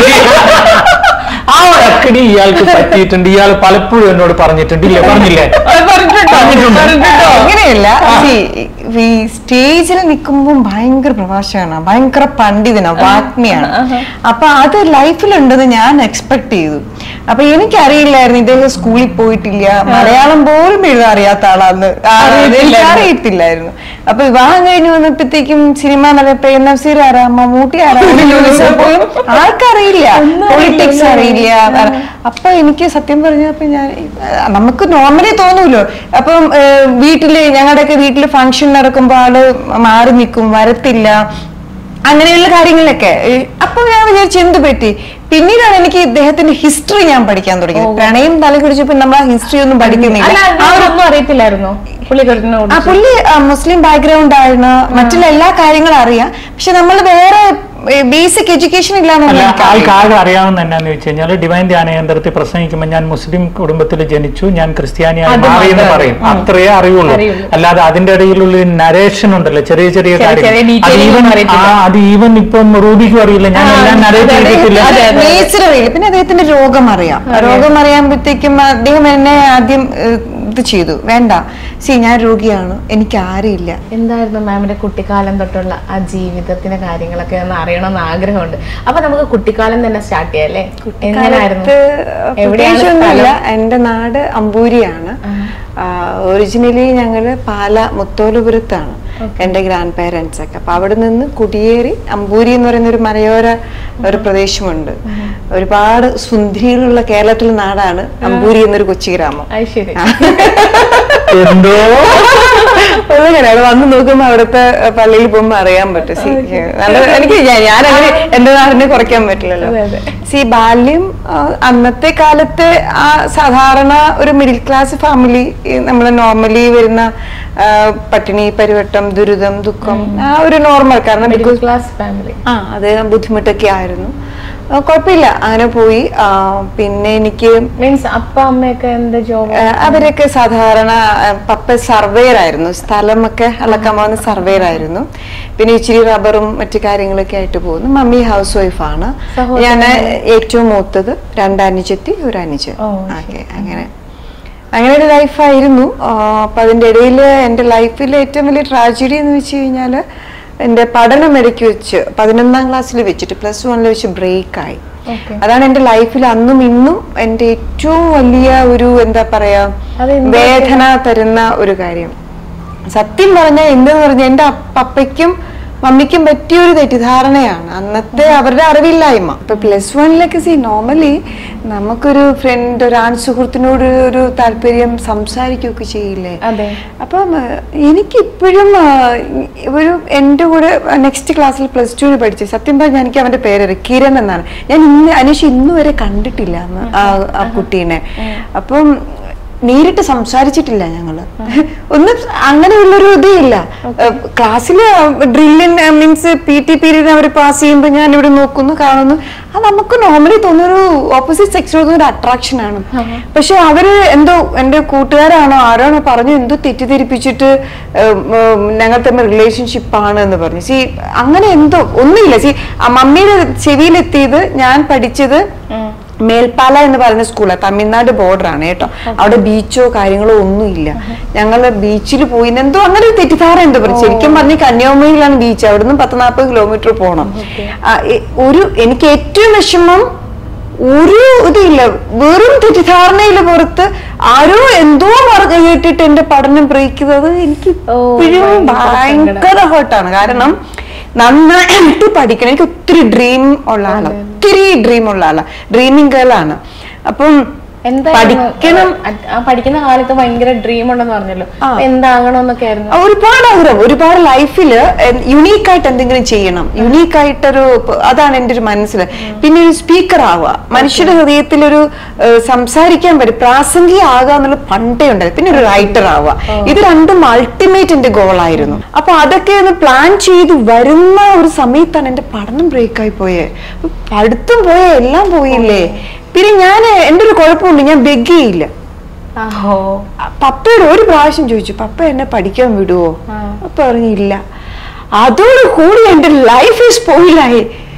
ആ ഒരു അക്കടി ഇയാൾക്ക് പറ്റിയിട്ടുണ്ട് ഇയാൾ പലപ്പോഴും എന്നോട് പറഞ്ഞിട്ടുണ്ട് ഇല്ലേ പറഞ്ഞില്ലേ പറഞ്ഞിട്ടുണ്ട്. അങ്ങനെയല്ല See, ഈ സ്റ്റേജിൽ നിൽക്കുമ്പോൾ ഭയങ്കര പ്രഭാഷകനാണ് ഭയങ്കര പണ്ഡിതനാണ് വാഗ്മിയാണ് അപ്പൊ അത് ലൈഫിലുണ്ടെന്ന് ഞാൻ എക്സ്പെക്ട് ചെയ്തു അപ്പൊ എനിക്കറിയില്ലായിരുന്നു ഇദ്ദേഹം സ്കൂളിൽ പോയിട്ടില്ല മലയാളം പോലും എഴുതാൻ അറിയാത്ത ആളാന്ന് ആ, എനിക്ക് അറിയത്തില്ലായിരുന്നു അപ്പൊ വിവാഹം കഴിഞ്ഞ് വന്നപ്പോഴത്തേക്കും സിനിമ നടപ്പ് എൻ എഫ് സി ആരാ മമ്മൂട്ടി ആരാ എന്ന് ചോദിച്ചപ്പോൾ ആർക്കറിയില്ല പൊളിറ്റിക്സ് അറിയില്ല അ- അപ്പൊ എനിക്ക് സത്യം പറഞ്ഞപ്പോ ഞാൻ ആ, നമുക്ക് നോർമലി തോന്നൂലോ അപ്പം ഏഹ്, വീട്ടില് ഞങ്ങളുടെയൊക്കെ വീട്ടില് ഫംഗ്ഷൻ നടക്കുമ്പോ ആള് മാറി നിൽക്കും വരത്തില്ല അങ്ങനെയുള്ള കാര്യങ്ങളിലൊക്കെ ഏഹ്, അപ്പൊ ഞാൻ വിചാരിച്ചു എന്ത് പറ്റി പിന്നീടാണ് എനിക്ക് ഇദ്ദേഹത്തിന്റെ ഹിസ്റ്ററി ഞാൻ പഠിക്കാൻ തുടങ്ങിയത് പ്രണയം തല കുടിച്ചപ്പോ നമ്മൾ ആ ഹിസ്റ്ററി ഒന്നും പഠിക്കുന്നില്ല അല്ല ആ ഒരു ഒന്നും അറിയത്തില്ലായിരുന്നോ പുള്ളിക്കാരനോട് ആ പുള്ളി ആ, മുസ്ലിം ബാക്ക്ഗ്രൗണ്ട് ആയിരുന്നു മറ്റുള്ള എല്ലാ കാര്യങ്ങളും അറിയാം പക്ഷെ നമ്മൾ വേറെ ബേസിക് എഡ്യൂക്കേഷൻ അല്ല ഇല്ലാന്ന് ആൾക്ക് ആകെ അറിയാവുന്ന എന്നാന്ന് വെച്ച് കഴിഞ്ഞാൽ ഡിവൈൻ ധ്യാനകേന്ദ്രത്തിൽ പ്രസംഗിക്കുമ്പോൾ ഞാൻ മുസ്ലിം കുടുംബത്തിൽ ജനിച്ചു ഞാൻ ക്രിസ്ത്യാനിയായി അത് മാറി എന്ന് മാത്രമേ പറയും അത്രയേ അറിയുള്ളൂ അറിയുള്ളൂ. അല്ലാതെ അതിന്റെ ഇടയിലുള്ള നരേഷൻ ഉണ്ടല്ലോ ചെറിയ ചെറിയ ചെറിയ കാര്യങ്ങൾ ചെറിയ അത് detailing ഈവൻ ഒന്നും അറിയത്തില്ല. ആ അത് ഈവൻ ഇപ്പം റൂബിക്കും അറിയില്ല ഞാൻ ആ, എല്ലാം നരേറ്റ് അതെ, അതെ. ചെയ്തിട്ടില്ല അതെ, അതെ. നേച്ചർ അറിയില്ല പിന്നെ അദ്ദേഹത്തിന്റെ രോഗം അറിയാം രോഗം അറിയാകുമ്പോഴത്തേക്കും അദ്ദേഹം എന്നെ ആദ്യം ഏഹ്, ഇത് ചെയ്തു വേണ്ട സി ഞാൻ രോഗിയാണ് എനിക്ക് ആരുമില്ല എന്തായിരുന്നു മാമിന്റെ കുട്ടിക്കാലം തൊട്ടുള്ള ആ ജീവിതത്തിന്റെ കാര്യങ്ങളൊക്കെ ഒന്ന് അറിയണമെന്ന് ആഗ്രഹമുണ്ട് അപ്പൊ നമുക്ക് കുട്ടിക്കാലം തന്നെ സ്റ്റാർട്ട് ചെയ്യാം അല്ലേ എങ്ങനെയായിരുന്നു കാലത്ത് എവിടെയാണ് പ്രത്യേകിച്ചൊന്നുമില്ല സ്ഥലം? എന്റെ നാട് അമ്പൂരിയാണ് ഒറിജിനലി ഞങ്ങള് പാല മുത്തോലപുരത്താണ് എന്റെ ഗ്രാൻഡ് പേരൻസ് ഒക്കെ അപ്പൊ അവിടെ നിന്ന് കുടിയേറി അമ്പൂരി എന്ന് പറയുന്ന ഒരു മലയോര ഒരു പ്രദേശമുണ്ട് ഒരുപാട് സുന്ദരികളുള്ള കേരളത്തിലെ നാടാണ് അമ്പൂരി എന്നൊരു കൊച്ചി ഗ്രാമം അത് ശരി എന്തോ അതങ്ങനെയാണ് വന്ന് നോക്കുമ്പോ അവിടുത്തെ അഹ് പള്ളിയിൽ പോകുമ്പോ അറിയാൻ പറ്റും സി നല്ല- എനിക്ക് ഞാൻ- ഞാനങ്ങനെ എന്റെ നാടിനെ കുറയ്ക്കാൻ പറ്റില്ലല്ലോ അതെ, അതെ. സി ബാല്യം ആ, അന്നത്തെ കാലത്തെ ആ സാധാരണ ഒരു മിഡിൽ ക്ലാസ് ഫാമിലി നമ്മൾ നോർമലി വരുന്ന ആ, പട്ടിണി പരിവട്ടം ദുരിതം ദുഃഖം ആ ഒരു നോർമൽ കാരണം മിഡിൽ because- ക്ലാസ് ഫാമിലി ആ അത് ബുദ്ധിമുട്ടൊക്കെ ആയിരുന്നു ആ, കുഴപ്പമില്ല അങ്ങനെ പോയി ആ, പിന്നെ എനിക്ക് മീൻസ് അപ്പ അമ്മയൊക്കെ എന്ത് ജോബ് ആ, അവരൊക്കെ സാധാരണ ആ, പപ്പ സർവേയർ ആയിരുന്നു സ്ഥലമൊക്കെ അളക്കാൻ പോകുന്ന സർവേയർ ആയിരുന്നു പിന്നെ ഇച്ചിരി റബ്ബറും മറ്റു കാര്യങ്ങളൊക്കെ ആയിട്ട് പോകുന്നു മമ്മി ഹൗസ് വൈഫാണ് സഹോദരൻ? ഞാൻ ഏറ്റവും മൂത്തത് രണ്ടനുജത്തി ഒരു അനുജൻ ഓ, ഓക്കെ അങ്ങനെ അങ്ങനെ ഒരു ലൈഫായിരുന്നു അപ്പൊ അതിന്റെ ഇടയിൽ എൻ്റെ ലൈഫിലെ ഏറ്റവും വലിയ ട്രാജഡി എന്ന് വെച്ച് കഴിഞ്ഞാൽ എൻ്റെ പഠനം ഇടയ്ക്ക് വെച്ച് പതിനൊന്നാം ക്ലാസ്സിൽ വെച്ചിട്ട് പ്ലസ് വണ്ണിൽ വെച്ച് ബ്രേക്കായി ഓക്കെ അതാണ് എൻ്റെ ലൈഫിൽ അന്നും ഇന്നും എൻ്റെ ഏറ്റവും വലിയ ഒരു എന്താ പറയാ അതെന്താ വേദന തരുന്ന ഒരു കാര്യം സത്യം പറഞ്ഞാൽ എന്തെന്ന് പറഞ്ഞാൽ എൻ്റെ പപ്പയ്ക്കും മമ്മിക്കും പറ്റിയ ഒരു തെറ്റിദ്ധാരണയാണ് അന്നത്തെ അവരുടെ അറിവില്ലായ്മ ഇപ്പൊ പ്ലസ് വണ്ണിലൊക്കെ സി നോർമലി നമുക്കൊരു ഫ്രണ്ട് ഒരു ആൺ സുഹൃത്തിനോട് ഒരു താല്പര്യം സംസാരിക്കുകയൊക്കെ ചെയ്യില്ലേ അതെ അപ്പം ഏഹ്, എനിക്കിപ്പോഴും ആഹ്, ഒരു എൻ്റെ കൂടെ നെക്സ്റ്റ് ക്ലാസ്സിൽ പ്ലസ് ടുവിന് പഠിച്ചു സത്യം പറഞ്ഞാൽ എനിക്ക് അവൻ്റെ പേരറിയാം കിരൺ എന്നാണ് ഞാൻ ഇന്ന് അനീഷ് ഇന്ന് വരെ കണ്ടിട്ടില്ല അന്ന് ആ ആ കുട്ടീനെ അപ്പം നേരിട്ട് സംസാരിച്ചിട്ടില്ല ഞങ്ങള് ഒന്നും അങ്ങനെയുള്ളൊരു ഇതേ ഇല്ല ക്ലാസ്സിൽ ഡ്രില്ലിൻ മീൻസ് പി ടി പീരീഡ് അവർ പാസ് ചെയ്യുമ്പോൾ ഞാൻ ഇവിടെ നോക്കുന്നു കാണുന്നു അത് നമുക്ക് നോർമലി തോന്നുന്നൊരു ഓപ്പോസിറ്റ് സെക്സിൽ ഒരു അട്രാക്ഷൻ ആണ് പക്ഷെ അവര് എന്തോ എന്റെ കൂട്ടുകാരാണോ ആരാണോ പറഞ്ഞു എന്തോ തെറ്റിദ്ധരിപ്പിച്ചിട്ട് ഉം, ഉം, ഞങ്ങൾ തമ്മിൽ റിലേഷൻഷിപ്പ് ആണ് എന്ന് പറഞ്ഞു സി അങ്ങനെ എന്തോ ഒന്നുമില്ല സി മമ്മിയുടെ ചെവിയിലെത്തിയത് ഞാൻ പഠിച്ചത് മേൽപ്പാല എന്ന് പറയുന്ന സ്കൂളാണ് തമിഴ്നാട് ബോർഡർ ആണ് കേട്ടോ അവിടെ ബീച്ചോ കാര്യങ്ങളോ ഒന്നുമില്ല ഞങ്ങള് ബീച്ചിൽ പോയി എന്തോ അങ്ങനെ ഒരു തെറ്റിദ്ധാരണ എന്തോ പറഞ്ഞു ശരിക്കും പറഞ്ഞ കന്യാകുമാരിയിലാണ് ബീച്ച് അവിടുന്ന് പത്ത് നാൽപ്പത് കിലോമീറ്റർ പോകണം ആ, എ- ഒരു എനിക്ക് ഏറ്റവും വിഷമം ഒരു ഇതില്ല വെറും തെറ്റിദ്ധാരണയില് പുറത്ത് ആരോ എന്തോ പറഞ്ഞു കേട്ടിട്ട് എന്റെ പഠനം ബ്രേക്ക് ചെയ്തത് എനിക്ക് ഓ, ഇപ്പോഴും ഭയങ്കര ഭയങ്കര ഹേർട്ടാണ് കാരണം നന്നായിട്ട് പഠിക്കണം എനിക്ക് ഒത്തിരി ഡ്രീം ഉള്ള ആളാണ് ഒത്തിരി ഡ്രീം ഉള്ള ആളാണ് ഡ്രീമിങ് ഗേൾ ആണ് അപ്പം എന്തായിരുന്നു പഠിക്കണം അ- ആ പഠിക്കുന്ന കാലത്ത് ഭയങ്കര ഡ്രീം ഉണ്ടെന്ന് പറഞ്ഞല്ലോ ആ. അപ്പൊ എന്താകണമെന്നൊക്കെ ആയിരുന്നു ഒരുപാട് ആഗ്രഹം ഒരുപാട് ലൈഫിൽ യുണീക്ക് ആയിട്ട് എന്തെങ്കിലും ചെയ്യണം യുണീക്ക് ആയിട്ടൊരു പ- അതാണ് എൻ്റെ ഒരു മനസ്സിൽ പിന്നെ ഒരു സ്പീക്കർ ആവുക മനുഷ്യരുടെ ഹൃദയത്തിൽ ഒരു ഏഹ്, സംസാരിക്കാൻ പറ്റും പ്രാസംഗിക ആകുക എന്നുള്ള പണ്ടേ ഉണ്ടായത് പിന്നെ ഒരു റൈറ്റർ ആവുക ഇത് രണ്ടും അൾട്ടിമേറ്റ് എന്റെ ഗോളായിരുന്നു അപ്പൊ അതൊക്കെ ഒന്ന് പ്ലാൻ ചെയ്ത് വരുന്ന ഒരു സമയത്താണ് എന്റെ പഠനം ബ്രേക്കായി പോയേ അപ്പൊ പഠിത്തം പോയ എല്ലാം പോയില്ലേ പിന്നെ ഞാൻ എൻ്റെ ഒരു കുഴപ്പമുണ്ട് ഞാൻ ബെഗ് ചെയ്യില്ല ആഹോ പപ്പയോട് ഒരു പ്രാവശ്യം ചോദിച്ചു പപ്പ എന്നെ പഠിക്കാൻ വിടുവോ ആ. പപ്പ പറഞ്ഞില്ല അതോട് കൂടി എന്റെ ലൈഫ് സ്പോയിലായി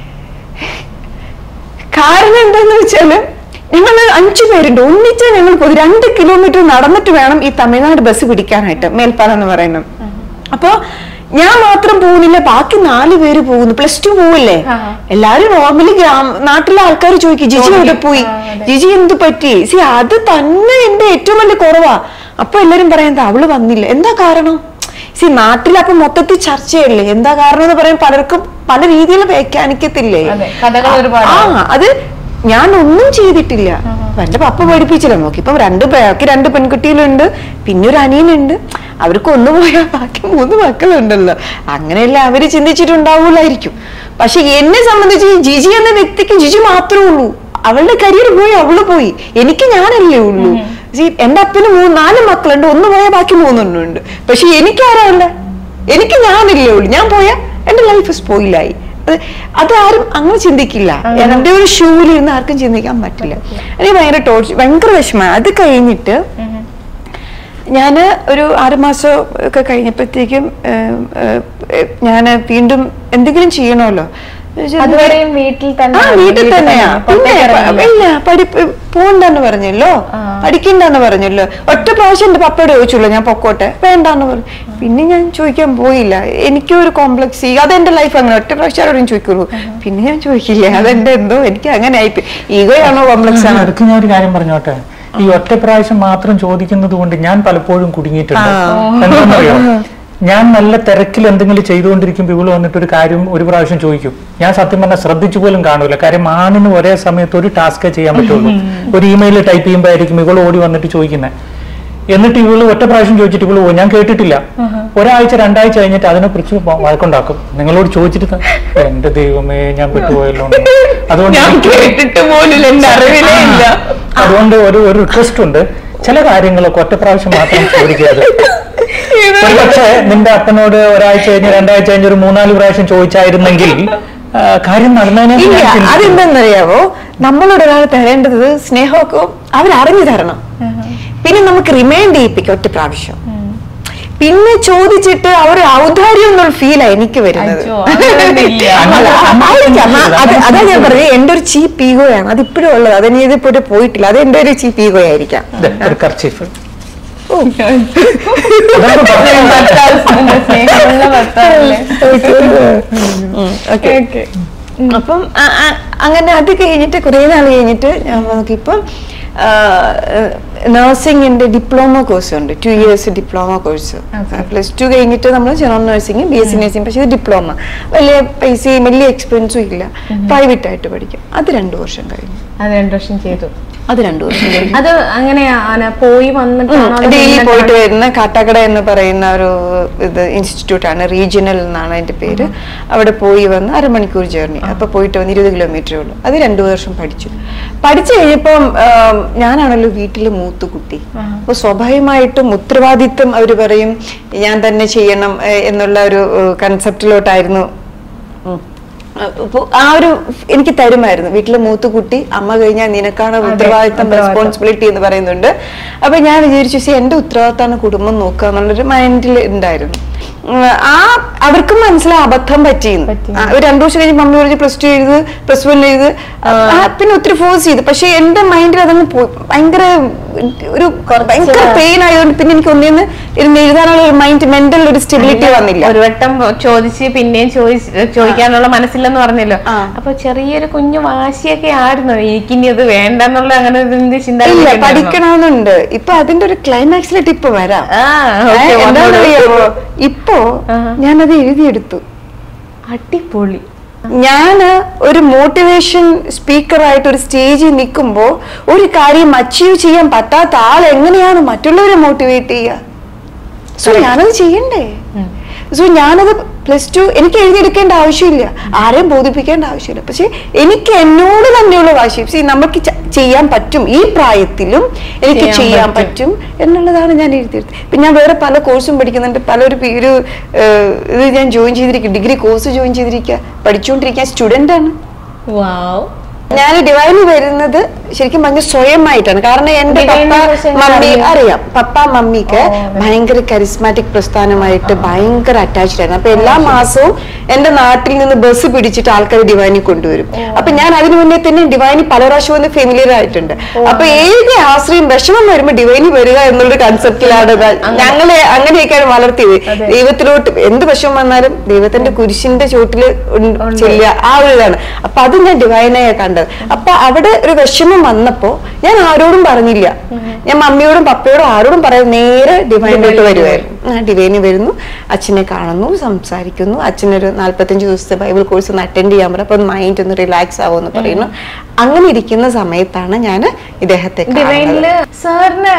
കാരണം എന്താന്ന് വെച്ചാല് ഞങ്ങൾ അഞ്ചു പേരുണ്ട് ഒന്നിച്ച് ഞങ്ങൾ പോയി രണ്ട് കിലോമീറ്റർ നടന്നിട്ട് വേണം ഈ തമിഴ്നാട് ബസ് പിടിക്കാനായിട്ട് മേൽപ്പാലം എന്ന് പറയുന്നത് അപ്പൊ ഞാൻ മാത്രം പോകുന്നില്ല ബാക്കി നാല് പേര് പോകുന്നു പ്ലസ് ടു പോവില്ലേ ആ. എല്ലാരും നോർമലി ഗ്രാമ നാട്ടിലെ ആൾക്കാർ ചോദിക്കും ജിജി എവിടെ പോയി ആ, അതെ. ജിജി എന്ത് പറ്റി സി അത് തന്നെ എന്റെ ഏറ്റവും വലിയ കുറവാ അപ്പൊ എല്ലാരും പറയുന്നത് അവള് വന്നില്ല എന്താ കാരണം സി നാട്ടിൽ അപ്പൊ മൊത്തത്തിൽ ചർച്ചയല്ലേ എന്താ കാരണം എന്ന് പറയാൻ പലർക്കും പല രീതിയിൽ വ്യാഖ്യാനിക്കത്തില്ലേ അതെ, കഥകൾ ഒരുപാട്. ആ അത് ഞാൻ ഒന്നും ചെയ്തിട്ടില്ല അപ്പൊ എന്റെ പപ്പ പഠിപ്പിച്ചില്ല നോക്കി ഇപ്പൊ രണ്ട് പേർക്ക് രണ്ട് പെൺകുട്ടികളുണ്ട് പിന്നെ ഒരു അനിയനുണ്ട് അവർക്ക് ഒന്ന് പോയാൽ ബാക്കി മൂന്ന് മക്കളുണ്ടല്ലോ അങ്ങനെയല്ല അവര് ചിന്തിച്ചിട്ടുണ്ടാവൂലായിരിക്കും പക്ഷെ എന്നെ സംബന്ധിച്ച് ഈ ജിജി എന്ന വ്യക്തിക്ക് ജിജി മാത്രമേ ഉള്ളൂ അവളുടെ കരിയർ പോയി അവള് പോയി എനിക്ക് ഞാനല്ലേ ഉള്ളൂ See, എന്റെ അപ്പന് മൂന്ന് നാല് മക്കളുണ്ട് ഒന്ന് പോയാൽ ബാക്കി മൂന്നെണ്ണമുണ്ട് പക്ഷെ എനിക്കാരാല്ല എനിക്ക് ഞാനല്ലേ ഉള്ളൂ ഞാൻ പോയാ എന്റെ ലൈഫ് സ്പോയിലായി അത് അതാരും അങ്ങനെ ചിന്തിക്കില്ല എന്റെ ഒരു ഷൂവിൽ ഇരുന്ന് ആർക്കും ചിന്തിക്കാൻ പറ്റില്ല എനിക്ക് ഭയങ്കര ടോർച്ച് ഭയങ്കര വിഷമം അത് കഴിഞ്ഞിട്ട് ഞാൻ ഒരു ആറുമാസം ഒക്കെ കഴിഞ്ഞപ്പോഴത്തേക്കും ഞാൻ വീണ്ടും എന്തെങ്കിലും ചെയ്യണമല്ലോ അതുവരെയും വീട്ടിൽ തന്നെ ആ വീട്ടിൽ തന്നെയാ പിന്നെ പ- ഇല്ല പഠിപ്പ് പോണ്ടെന്ന് പറഞ്ഞല്ലോ ആ. പഠിക്കണ്ടെന്ന് പറഞ്ഞല്ലോ ഒറ്റ പ്രാവശ്യം എന്റെ പപ്പയോട് ചോദിച്ചുള്ളൂ ഞാൻ പൊക്കോട്ടെ വേണ്ടാന്ന് പറഞ്ഞു പിന്നെ ഞാൻ ചോദിക്കാൻ പോയില്ല എനിക്കും ഒരു കോംപ്ലക്സ് അതെന്റെ ലൈഫ് അങ്ങനെ ഒറ്റ പ്രാവശ്യം ആരോടും ചോദിക്കുള്ളൂ പിന്നെ ഞാൻ ചോദിക്കില്ല അതെന്റെ എന്തോ എനിക്ക് അങ്ങനെ ആയിപ്പോയി ഈഗോയാണോ കോംപ്ലക്സ് ആണോ അടുത്ത് ഞാൻ ഒരു കാര്യം പറഞ്ഞോട്ടെ ഈ ഒറ്റ പ്രാവശ്യം മാത്രം ചോദിക്കുന്നത് കൊണ്ട് ഞാൻ പലപ്പോഴും കുടുങ്ങിയിട്ടുണ്ട് എന്താണെന്നറിയോ ഞാൻ നല്ല തിരക്കിൽ എന്തെങ്കിലും ചെയ്തുകൊണ്ടിരിക്കുമ്പോൾ ഇവള് വന്നിട്ട് ഒരു കാര്യം ഒരു പ്രാവശ്യം ചോദിക്കും ഞാൻ സത്യം പറഞ്ഞാൽ ശ്രദ്ധിച്ചു പോലും കാണൂല കാര്യം ആണിന് ഒരേ സമയത്ത് ഒരു ടാസ്കേ ചെയ്യാൻ പറ്റുള്ളൂ ഒരു ഇമെയിൽ ടൈപ്പ് ചെയ്യുമ്പോഴായിരിക്കും ഇവൾ ഓടി വന്നിട്ട് ചോദിക്കുന്നത് എന്നിട്ട് ഇവള് ഒറ്റ പ്രാവശ്യം ചോദിച്ചിട്ട് ഇവള് പോയി ഞാൻ കേട്ടിട്ടില്ല ഒരാഴ്ച രണ്ടാഴ്ച കഴിഞ്ഞിട്ട് അതിനെ കുറിച്ച് വഴക്കുണ്ടാക്കും നിങ്ങളോട് ചോദിച്ചിട്ട് ത- എന്റെ ദൈവമേ ഞാൻ പെട്ടുപോയല്ലോ എന്ന്." അതുകൊണ്ട് ഞാൻ എനിക്ക് കേട്ടിട്ട് പോലും എന്റെ അറിവിലേ ഇല്ല അതുകൊണ്ട് ഒരു ഒരു റിക്വസ്റ്റ് ഉണ്ട് ചില കാര്യങ്ങളൊക്കെ ഒറ്റ പ്രാവശ്യം മാത്രം ചോദിക്കരുത് പക്ഷേ നിന്റെ അപ്പനോട് ഒരാഴ്ച കഴിഞ്ഞ് രണ്ടാഴ്ച കഴിഞ്ഞ് ഒരു മൂന്നാല് പ്രാവശ്യം ചോദിച്ചായിരുന്നെങ്കിൽ ആ, കാര്യം നടന്നതിനെ ഇല്ല ഞാൻ ചിന്തിക്കുന്നു. അതെന്തെന്നറിയാവോ നമ്മളോട് ഒരാൾ തരേണ്ടത് സ്നേഹമൊക്കെ അവരറിഞ്ഞു തരണം പിന്നെ നമുക്ക് റിമൈൻഡ് ചെയ്യിപ്പിക്കാം ഒറ്റ പ്രാവശ്യം പിന്നെ ചോദിച്ചിട്ട് അവർ ഔദാര്യം എന്നുള്ള ഫീലാ എനിക്ക് വരുന്നത് അയ്യോ, അങ്ങനെയൊന്നുമില്ല. അല്ല, ആയിരിക്കാം. ആ, അത് അതാ ഞാൻ പറഞ്ഞത് എന്റെ ഒരു ചീപ്പ് ഈഗോയാണ് അത് ഇപ്പോഴും ഉള്ളത് അത് ഇനി ഇതിപ്പോ പോയിട്ടില്ല അത് എന്റെ ഒരു ചീപ്പ് ഈഗോ ആയിരിക്കാം ദേ, ഒരു കർച്ചീഫ് ഭർത്താവ് സ്നേഹമുള്ള ഭർത്താവല്ലേ ഓക്കെ അപ്പം ആ- ആ- അങ്ങനെ അത് കഴിഞ്ഞിട്ട് കുറേ നാൾ കഴിഞ്ഞിട്ട് ഞാൻ നോക്കിയപ്പം നഴ്സിംഗിന്റെ ഡിപ്ലോമ കോഴ്സ് ഉണ്ട് two years diploma course plus two കഴിഞ്ഞിട്ട് നമ്മൾ general nursing B S C nursing പക്ഷേ ഇത് ഡിപ്ലോമ വലിയ പൈസയും വലിയ എക്സ്പെൻസും ഇല്ല പ്രൈവറ്റ് ആയിട്ട് പഠിക്കും അത് രണ്ടു വർഷം കഴിഞ്ഞു അത് രണ്ടു വർഷം ചെയ്തു അത് രണ്ടു വർഷം കഴിഞ്ഞു അത് അങ്ങനെയാ ആന പോയി വന്നിട്ടാണോ അതോ ഡെയിലി നിന്നിട്ടാണോ? പോയിട്ട് വരുന്ന കാട്ടാക്കട എന്ന് പറയുന്ന ഒരു ഇത് ഇൻസ്റ്റിറ്റ്യൂട്ട് ആണ് റീജിയണൽ എന്നാണ് അതിന്റെ പേര് അവിടെ പോയി വന്ന് അരമണിക്കൂർ ജേർണി അപ്പൊ പോയിട്ട് വന്ന് ഇരുപത് കിലോമീറ്ററേ ഉള്ളൂ അത് രണ്ടു വർഷം പഠിച്ചു പഠിച്ചു കഴിഞ്ഞപ്പം ആം, ഞാനാണല്ലോ വീട്ടിൽ മൂത്ത കുട്ടി അപ്പൊ സ്വാഭാവികമായിട്ടും ഉത്തരവാദിത്വം അവർ പറയും ഞാൻ തന്നെ ചെയ്യണം ഏ, എന്നുള്ള ഒരു കൺസെപ്റ്റിലോട്ടായിരുന്നു ഉം. അപ്പൊ ആ ഒരു എനിക്ക് തരുമായിരുന്നു വീട്ടിലെ മൂത്ത കുട്ടി അമ്മ കഴിഞ്ഞാൽ നിനക്കാണ് ഉത്തരവാദിത്തം റെസ്പോൺസിബിലിറ്റി എന്ന് പറയുന്നുണ്ട് അപ്പൊ ഞാൻ വിചാരിച്ചു "See, എന്റെ ഉത്തരവാദിത്തമാണ് കുടുംബം നോക്കുക എന്നുള്ളൊരു മൈൻഡിൽ ഉണ്ടായിരുന്നു ഉം, ആ അവർക്കും മനസ്സിലായി അബദ്ധം പറ്റിയെന്ന് ആ, ഒരു രണ്ടു വർഷം കഴിഞ്ഞ് മമ്മി പറഞ്ഞ് പ്ലസ് ടു എഴുത് പ്ലസ് വൺ എഴുത് ആ, പിന്നെ ഒത്തിരി ഫോഴ്സ് ചെയ്തു പക്ഷെ എന്റെ മൈൻഡിൽ അതങ്ങ് പോയി ഭയങ്കര ഒരു ഭയങ്കര പെയിൻ ആയതുകൊണ്ട് പിന്നെ എനിക്ക് ഒന്നിന്ന് ഇരുന്ന് എഴുതാനുള്ള ഒരു മൈൻഡ് മെന്റൽ ഒരു സ്റ്റെബിലിറ്റി വന്നില്ല ഒരു വട്ടം ചോദിച്ച് പിന്നെയും ചോദിച്ച് ചോദിക്കാനുള്ള മനസ്സില്ലെന്ന് പറഞ്ഞല്ലോ ആ. അപ്പൊ ചെറിയൊരു കുഞ്ഞു വാശിയൊക്കെ ആയിരുന്നു എനിക്കിനി അത് വേണ്ടെന്നുള്ള അങ്ങനെ ഒരു എന്ത് ചിന്ത ഇല്ല പഠിക്കണമെന്നുണ്ട് ഇപ്പൊ അതിന്റെ ഒരു ക്ലൈമാക്സിലിട്ട് ഇപ്പൊ വരാം ആ, ഏ, okay, എന്താണെന്നറിയാമോ ഇപ്പോ ആഹാ. ഞാനത് എഴുതിയെടുത്തു അടിപൊളി ഞാന് ഒരു മോട്ടിവേഷൻ സ്പീക്കറായിട്ട് ഒരു സ്റ്റേജിൽ നിൽക്കുമ്പോൾ ഒരു കാര്യം അച്ചീവ് ചെയ്യാൻ പറ്റാത്ത ആൾ എങ്ങനെയാണ് മറ്റുള്ളവരെ മോട്ടിവേറ്റ് ചെയ്യുക സോ ഞാനത് ചെയ്യണ്ടേ സോ ഞാനത് പ്ലസ് ടു എനിക്ക് എഴുതിയെടുക്കേണ്ട ആവശ്യമില്ല ആരെയും ബോധിപ്പിക്കേണ്ട ആവശ്യമില്ല പക്ഷെ എനിക്ക് എന്നോട് തന്നെയുള്ള വാശി See, നമുക്ക് ച- ചെയ്യാൻ പറ്റും ഈ പ്രായത്തിലും എനിക്ക് ചെയ്യാൻ ചെയ്യാൻ പറ്റും. പറ്റും എന്നുള്ളതാണ് ഞാൻ എഴുതിയെടുത്തത് ഇപ്പൊ ഞാൻ വേറെ പല കോഴ്സും പഠിക്കുന്നുണ്ട് പല ഒരു പി- ഒരു ഏഹ്, ഇത് ഞാൻ ജോയിൻ ചെയ്തിരിക്കുക ഡിഗ്രി കോഴ്സ് ജോയിൻ ചെയ്തിരിക്കുക പഠിച്ചുകൊണ്ടിരിക്കുക സ്റ്റുഡൻ്റ് ആണ് വാവ് ഞാൻ ഡിവൈന് വരുന്നത് ശരിക്കും പറഞ്ഞ സ്വയമായിട്ടാണ് കാരണം എന്റെ Divine പപ്പ നെ കുറിച്ച് എങ്ങനെ മമ്മി അറിയാം? അറിയാം പപ്പ മമ്മിക്ക് ഓ, അതെ. ഭയങ്കര കരിസ്മാറ്റിക് പ്രസ്ഥാനമായിട്ട് ഭയങ്കര അറ്റാച്ച്ഡ് ആയിരുന്നു അപ്പൊ എല്ലാ മാസവും എന്റെ നാട്ടിൽ നിന്ന് ബസ് പിടിച്ചിട്ട് ആൾക്കാർ ഡിവൈനിൽ കൊണ്ടുവരും അപ്പൊ ഞാൻ അതിനു മുന്നേ തന്നെ ഡിവൈനി പല പ്രാവശ്യം ഒന്ന് ഫെമിലിയർ ആയിട്ടുണ്ട് അപ്പൊ ഏത് ആശ്രയം വിഷമം വരുമ്പോ ഡിവൈനി വരിക എന്നുള്ള കൺസെപ്റ്റിലാണ് ഞങ്ങളെ അങ്ങനെയൊക്കെയാണ് വളർത്തിയത് ദൈവത്തിലോട്ട് എന്ത് വിഷമം വന്നാലും ദൈവത്തിന്റെ കുരിശിന്റെ ചോട്ടില് ഉൺ- ചെല്ലുക ആ ഒരു ഇതാണ് അപ്പൊ അത് ഞാൻ ഡിവൈനായ കണ്ടത് അപ്പൊ അവിടെ ഒരു വിഷമം വന്നപ്പോ ഞാൻ ആരോടും പറഞ്ഞില്ല ഞാൻ മമ്മിയോടും പപ്പയോടും ആരോടും പറയാതെ നേരെ ഡിവൈനിലോട്ട് വരുമായിരുന്നു ആ ഡിവൈനി വരുന്നു അച്ഛനെ കാണുന്നു സംസാരിക്കുന്നു അച്ഛനൊരു നാല്പത്തഞ്ച് ദിവസത്തെ ബൈബിൾ കോഴ്സ് ഒന്ന് അറ്റൻഡ് ചെയ്യാൻ പറയും അപ്പൊ മൈൻഡ് ഒന്ന് റിലാക്സ് ആവുമെന്ന് പറയുന്നു അങ്ങനെ ഇരിക്കുന്ന സമയത്താണ് ഞാൻ ഇദ്ദേഹത്തെ കാണുന്നത്. ഡിവൈനില് സാറിന്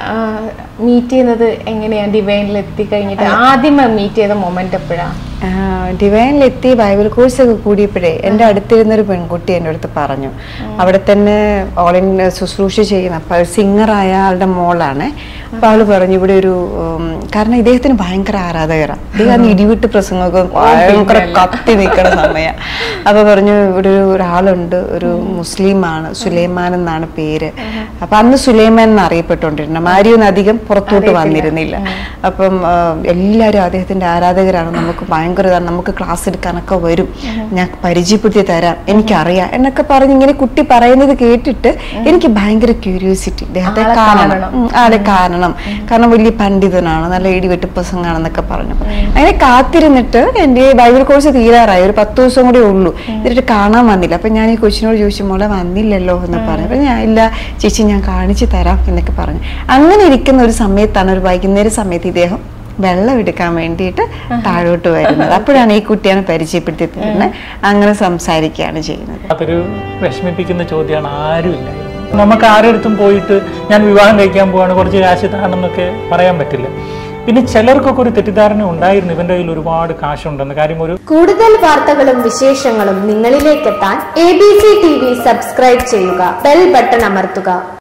മീറ്റ് ചെയ്യുന്നത് എങ്ങനെയാ ഡിവൈനിൽ എത്തിക്കഴിഞ്ഞിട്ട് ആദ്യം മീറ്റ് ചെയ്ത മൊമെന്റ് എപ്പോഴാ ഡിവൈനിലെത്തി ബൈബിൾ കോഴ്സ് ഒക്കെ കൂടിയപ്പോഴേ എൻ്റെ അടുത്തിരുന്ന ഒരു പെൺകുട്ടി എൻ്റെ അടുത്ത് പറഞ്ഞു അവിടെ തന്നെ ഓൾ ഇൻ ശുശ്രൂഷ ചെയ്യുന്ന അപ്പോൾ സിംഗറായ ആളുടെ മോളാണ് അപ്പൊ അവള് പറഞ്ഞു ഇവിടെ ഒരു ഉം, കാരണം ഇദ്ദേഹത്തിന് ഭയങ്കര ആരാധകരാണ് ഇദ്ദേഹം ഇടിവിട്ട് പ്രസംഗമൊക്കെ ഭയങ്കര കത്തി നിൽക്കണ സമയം അപ്പൊ പറഞ്ഞു ഇവിടെ ഒരു ഒരാളുണ്ട് ഒരു മുസ്ലിമാണ് സുലൈമാൻ എന്നാണ് പേര് അപ്പൊ അന്ന് സുലൈമാൻ എന്ന് അറിയപ്പെട്ടുകൊണ്ടിരുന്നത് മാരിയൊന്നും അധികം പുറത്തോട്ട് വന്നിരുന്നില്ല അപ്പം ആ, എല്ലാവരും അദ്ദേഹത്തിന്റെ ആരാധകരാണ് നമുക്ക് ഭയങ്കര ഇതാണ് നമുക്ക് ക്ലാസ് എടുക്കാനൊക്കെ വരും ഞാൻ പരിചയപ്പെടുത്തി തരാം എനിക്കറിയാം എന്നൊക്കെ പറഞ്ഞ് ഇങ്ങനെ കുട്ടി പറയുന്നത് കേട്ടിട്ട് എനിക്ക് ഭയങ്കര ക്യൂരിയോസിറ്റി അദ്ദേഹത്തെ ആളെ കാണണം കാണണം. ഉം, ആളെ കാണണം കാരണം വലിയ പണ്ഡിതനാണ് നല്ല ഇടിവെട്ട് പ്രസംഗാണെന്നൊക്കെ പറഞ്ഞു അങ്ങനെ കാത്തിരുന്നിട്ട് എൻ്റെ ബൈബിൾ കോഴ്സ് തീരാറായി ഒരു പത്ത് ദിവസം കൂടി ഉള്ളൂ എന്നിട്ട് കാണാൻ വന്നില്ല അപ്പൊ ഞാൻ ഈ കൊച്ചിനോട് ചോദിച്ചു മോളെ വന്നില്ലല്ലോ എന്ന് പറഞ്ഞു അപ്പൊ ഞാൻ ഇല്ല ചേച്ചി ഞാൻ കാണിച്ചു തരാം എന്നൊക്കെ പറഞ്ഞു അങ്ങനെ ഇരിക്കുന്ന ഒരു സമയത്താണ് ഒരു വൈകുന്നേര സമയത്ത് ഇദ്ദേഹം വെള്ളം എടുക്കാൻ വേണ്ടിയിട്ട് താഴോട്ട് വരുന്നത് അപ്പോഴാണ് ഈ കുട്ടിയാണ് പരിചയപ്പെടുത്തി തരുന്നത് അങ്ങനെ സംസാരിക്കുകയാണ് ചെയ്യുന്നത് അതൊരു വിഷമിപ്പിക്കുന്ന ചോദ്യമാണ് ആരുമില്ലായിരുന്നു നമുക്ക് ആരെടുത്തും പോയിട്ട് ഞാൻ വിവാഹം കഴിക്കാൻ പോവാണ് കുറച്ച് കാശ് താണെന്നൊക്കെ പറയാൻ പറ്റില്ല പിന്നെ ചിലർക്കൊക്കെ ഒരു തെറ്റിദ്ധാരണ ഉണ്ടായിരുന്നു ഇവന്റെ കയ്യിൽ ഒരുപാട് കാശുണ്ടെന്ന് കാര്യം ഒരു കൂടുതൽ വാർത്തകളും വിശേഷങ്ങളും നിങ്ങളിലേക്കെത്താൻ A B C T V subscribe ചെയ്യുക ബെൽ ബട്ടൺ അമർത്തുക